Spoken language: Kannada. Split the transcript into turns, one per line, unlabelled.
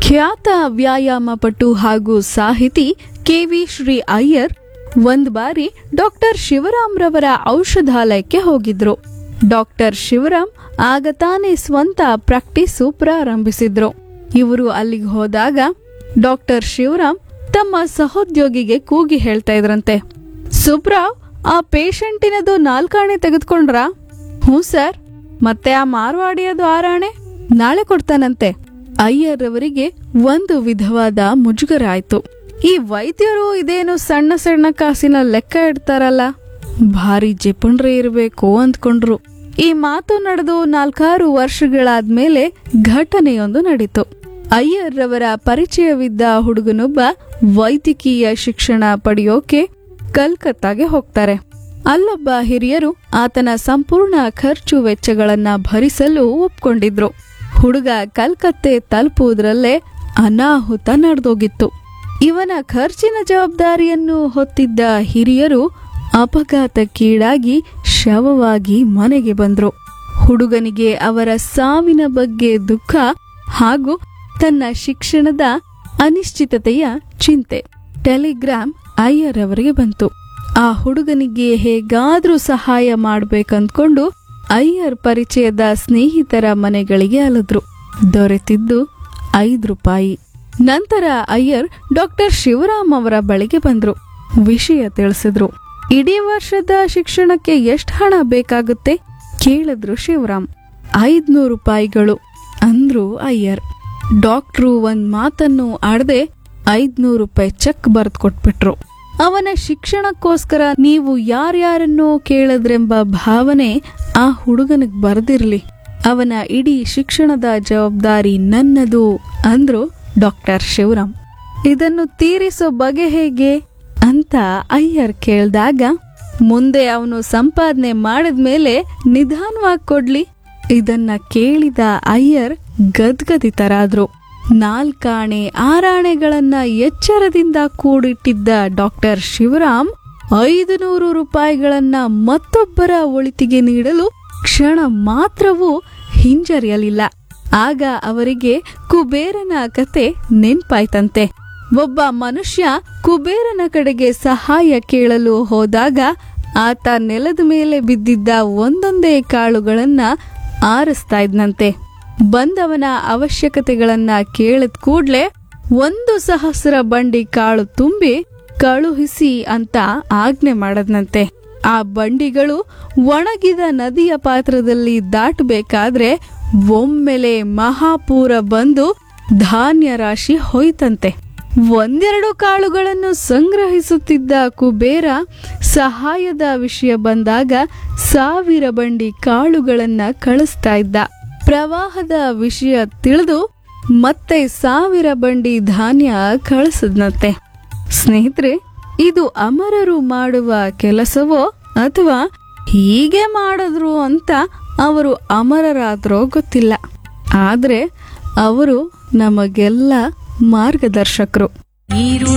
ಖ್ಯಾತ ವ್ಯಾಯಾಮ ಪಟು ಹಾಗೂ ಸಾಹಿತಿ ಕೆವಿ ಶ್ರೀ ಅಯ್ಯರ್ ಒಂದ್ ಬಾರಿ ಡಾಕ್ಟರ್ ಶಿವರಾಮ್ರವರ ಔಷಧಾಲಯಕ್ಕೆ ಹೋಗಿದ್ರು ಡಾಕ್ಟರ್ ಶಿವರಾಮ್ ಆಗ ತಾನೇ ಸ್ವಂತ ಪ್ರಾಕ್ಟೀಸು ಪ್ರಾರಂಭಿಸಿದ್ರು ಇವರು ಅಲ್ಲಿಗೆ ಹೋದಾಗ ಡಾಕ್ಟರ್ ಶಿವರಾಮ್ ತಮ್ಮ ಸಹೋದ್ಯೋಗಿಗೆ ಕೂಗಿ ಹೇಳ್ತಾ ಇದ್ರಂತೆ ಸುಬ್ರಾವ್ ಆ ಪೇಷಂಟಿನದು ನಾಲ್ಕಾಣೆ ತೆಗೆದುಕೊಂಡ್ರಾ ಹ್ಞೂ ಸರ್ ಮತ್ತೆ ಆ ಮಾರ್ವಾಡಿಯದು ಆರಾಣೆ ನಾಳೆ ಕೊಡ್ತಾನಂತೆ ಅಯ್ಯರ್ ಅವರಿಗೆ ಒಂದು ವಿಧವಾದ ಮುಜುಗರ ಆಯ್ತು ಈ ವೈದ್ಯರು ಇದೇನು ಸಣ್ಣ ಸಣ್ಣ ಕಾಸಿನ ಲೆಕ್ಕ ಇಡ್ತಾರಲ್ಲ ಭಾರಿ ಜಿಪುಣ್ರೆ ಇರಬೇಕು ಅಂದ್ಕೊಂಡ್ರು ಈ ಮಾತು ನಡೆದು ನಾಲ್ಕಾರು ವರ್ಷಗಳಾದ್ಮೇಲೆ ಘಟನೆಯೊಂದು ನಡೀತು ಅಯ್ಯರ್ ರವರ ಪರಿಚಯವಿದ್ದ ಹುಡುಗನೊಬ್ಬ ವೈದ್ಯಕೀಯ ಶಿಕ್ಷಣ ಪಡೆಯೋಕೆ ಕಲ್ಕತ್ತಾಗೆ ಹೋಗ್ತಾರೆ ಅಲ್ಲೊಬ್ಬ ಹಿರಿಯರು ಆತನ ಸಂಪೂರ್ಣ ಖರ್ಚು ವೆಚ್ಚಗಳನ್ನ ಭರಿಸಲು ಒಪ್ಕೊಂಡಿದ್ರು ಹುಡುಗ ಕಲ್ಕತ್ತೆ ತಲುಪುವುದರಲ್ಲೇ ಅನಾಹುತ ನಡೆದೋಗಿತ್ತು ಇವನ ಖರ್ಚಿನ ಜವಾಬ್ದಾರಿಯನ್ನು ಹೊತ್ತಿದ್ದ ಹಿರಿಯರು ಅಪಘಾತಕ್ಕೀಡಾಗಿ ಶವವಾಗಿ ಮನೆಗೆ ಬಂದ್ರು ಹುಡುಗನಿಗೆ ಅವರ ಸಾವಿನ ಬಗ್ಗೆ ದುಃಖ ಹಾಗೂ ತನ್ನ ಶಿಕ್ಷಣದ ಅನಿಶ್ಚಿತತೆಯ ಚಿಂತೆ ಟೆಲಿಗ್ರಾಮ್ ಅಯ್ಯರ್ ಅವರಿಗೆ ಬಂತು ಆ ಹುಡುಗನಿಗೆ ಹೇಗಾದ್ರೂ ಸಹಾಯ ಮಾಡ್ಬೇಕಂದ್ಕೊಂಡು ಅಯ್ಯರ್ ಪರಿಚಯದ ಸ್ನೇಹಿತರ ಮನೆಗಳಿಗೆ ಅಲದ್ರು ದೊರೆತಿದ್ದು ಐದು ರೂಪಾಯಿ ನಂತರ ಅಯ್ಯರ್ ಡಾಕ್ಟರ್ ಶಿವರಾಮ್ ಅವರ ಬಳಿಗೆ ಬಂದ್ರು ವಿಷಯ ತಿಳಿಸಿದ್ರು ಇಡೀ ವರ್ಷದ ಶಿಕ್ಷಣಕ್ಕೆ ಎಷ್ಟು ಹಣ ಬೇಕಾಗುತ್ತೆ ಕೇಳಿದ್ರು ಶಿವರಾಮ್ ಐದ್ನೂರು ರೂಪಾಯಿಗಳು ಅಂದ್ರು ಅಯ್ಯರ್ ಡಾಕ್ಟ್ರು ಒಂದ್ ಮಾತನ್ನು ಆಡದೆ ಐದ್ನೂರು ರೂಪಾಯಿ ಚೆಕ್ ಬರೆದು ಕೊಟ್ಬಿಟ್ರು ಅವನ ಶಿಕ್ಷಣಕ್ಕೋಸ್ಕರ ನೀವು ಯಾರ್ಯಾರನ್ನೋ ಕೇಳಿದ್ರೆಂಬ ಭಾವನೆ ಆ ಹುಡುಗನಿಗೆ ಬರ್ದಿರ್ಲಿ ಅವನ ಇಡೀ ಶಿಕ್ಷಣದ ಜವಾಬ್ದಾರಿ ನನ್ನದು ಅಂದ್ರು ಡಾಕ್ಟರ್ ಶಿವರಾಮ್ ಇದನ್ನು ತೀರಿಸೋ ಬಗೆ ಹೇಗೆ ಅಂತ ಅಯ್ಯರ್ ಕೇಳ್ದಾಗ ಮುಂದೆ ಅವನು ಸಂಪಾದನೆ ಮಾಡಿದ್ಮೇಲೆ ನಿಧಾನವಾಗಿ ಕೊಡ್ಲಿ ಇದನ್ನ ಕೇಳಿದ ಅಯ್ಯರ್ ಗದ್ಗದಿತರಾದ್ರು ನಾಲ್ಕಾಣೆ ಆರಾಣೆಗಳನ್ನ ಎಚ್ಚರದಿಂದ ಕೂಡಿಟ್ಟಿದ್ದ ಡಾಕ್ಟರ್ ಶಿವರಾಮ್ ಐದು ನೂರು ರೂಪಾಯಿಗಳನ್ನ ಮತ್ತೊಬ್ಬರ ಒಳಿತಿಗೆ ನೀಡಲು ಕ್ಷಣ ಮಾತ್ರವೂ ಹಿಂಜರಿಯಲಿಲ್ಲ ಆಗ ಅವರಿಗೆ ಕುಬೇರನ ಕತೆ ನೆನ್ಪಾಯ್ತಂತೆ ಒಬ್ಬ ಮನುಷ್ಯ ಕುಬೇರನ ಕಡೆಗೆ ಸಹಾಯ ಕೇಳಲು ಹೋದಾಗ ಆತ ನೆಲದ ಮೇಲೆ ಬಿದ್ದಿದ್ದ ಒಂದೊಂದೇ ಕಾಳುಗಳನ್ನ ಆರಿಸ್ತಾ ಇದ್ನಂತೆ ಬಂದವನ ಅವಶ್ಯಕತೆಗಳನ್ನ ಕೇಳಿದ ಕೂಡ್ಲೆ ಒಂದು ಸಹಸ್ರ ಬಂಡಿ ಕಾಳು ತುಂಬಿ ಕಳುಹಿಸಿ ಅಂತ ಆಜ್ಞೆ ಮಾಡದ್ನಂತೆ ಆ ಬಂಡಿಗಳು ಒಣಗಿದ ನದಿಯ ಪಾತ್ರದಲ್ಲಿ ದಾಟಬೇಕಾದ್ರೆ ಒಮ್ಮೆಲೆ ಮಹಾಪೂರ ಬಂದು ಧಾನ್ಯ ರಾಶಿ ಹೋಯ್ತಂತೆ ಒಂದೆರಡು ಕಾಳುಗಳನ್ನು ಸಂಗ್ರಹಿಸುತ್ತಿದ್ದ ಕುಬೇರ ಸಹಾಯದ ವಿಷಯ ಬಂದಾಗ ಸಾವಿರ ಬಂಡಿ ಕಾಳುಗಳನ್ನ ಕಳಿಸ್ತಾ ಇದ್ದ ಪ್ರವಾಹದ ವಿಷಯ ತಿಳಿದು ಮತ್ತೆ ಸಾವಿರ ಬಂಡಿ ಧಾನ್ಯ ಕಳಿಸದ್ನಂತೆ ಸ್ನೇಹಿತರೆ ಇದು ಅಮರರು ಮಾಡುವ ಕೆಲಸವೋ ಅಥವಾ ಹೀಗೆ ಮಾಡಿದ್ರು ಅಂತ ಅವರು ಅಮರರಾದ್ರೋ ಗೊತ್ತಿಲ್ಲ ಆದ್ರೆ ಅವರು ನಮಗೆಲ್ಲ ಮಾರ್ಗದರ್ಶಕರು
ನೀರು